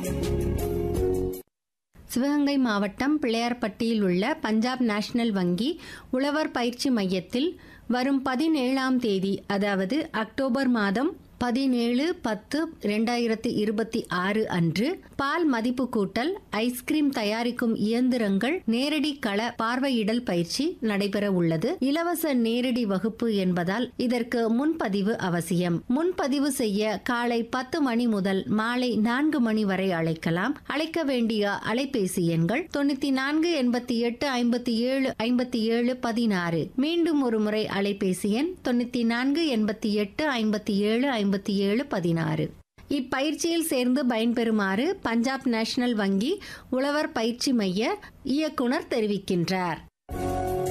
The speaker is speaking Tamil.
சிவகங்கை மாவட்டம் பிள்ளையார்பட்டியில் உள்ள பஞ்சாப் நேஷனல் வங்கி உழவர் பயிற்சி மையத்தில் வரும் பதினேழாம் தேதி அதாவது அக்டோபர் மாதம் பதினேழு பத்து இரண்டாயிரத்தி இருபத்தி ஆறு அன்று பால் மதிப்பு கூட்டல் ஐஸ்கிரீம் தயாரிக்கும் இயந்திரங்கள் நேரடி கள பார்வையிடல் பயிற்சி நடைபெற உள்ளது இலவச நேரடி வகுப்பு என்பதால் இதற்கு முன்பதிவு அவசியம் முன்பதிவு செய்ய காலை பத்து மணி முதல் மாலை நான்கு மணி வரை அழைக்கலாம் அழைக்க வேண்டிய அலைபேசி எண்கள் தொண்ணூத்தி நான்கு எண்பத்தி எட்டு ஐம்பத்தி ஏழு ஐம்பத்தி ஏழு பதினாறு மீண்டும் ஒரு முறை அலைபேசி எண் தொண்ணூத்தி நான்கு எண்பத்தி எட்டு ஐம்பத்தி ஏழு ஐம்பத்தி ஏழு பதினாறு இப்பயிற்சியில் சேர்ந்து பயன்பெறுமாறு பஞ்சாப் நேஷனல் வங்கி உழவர் பயிற்சி மைய இயக்குனர் தெரிவிக்கின்றார்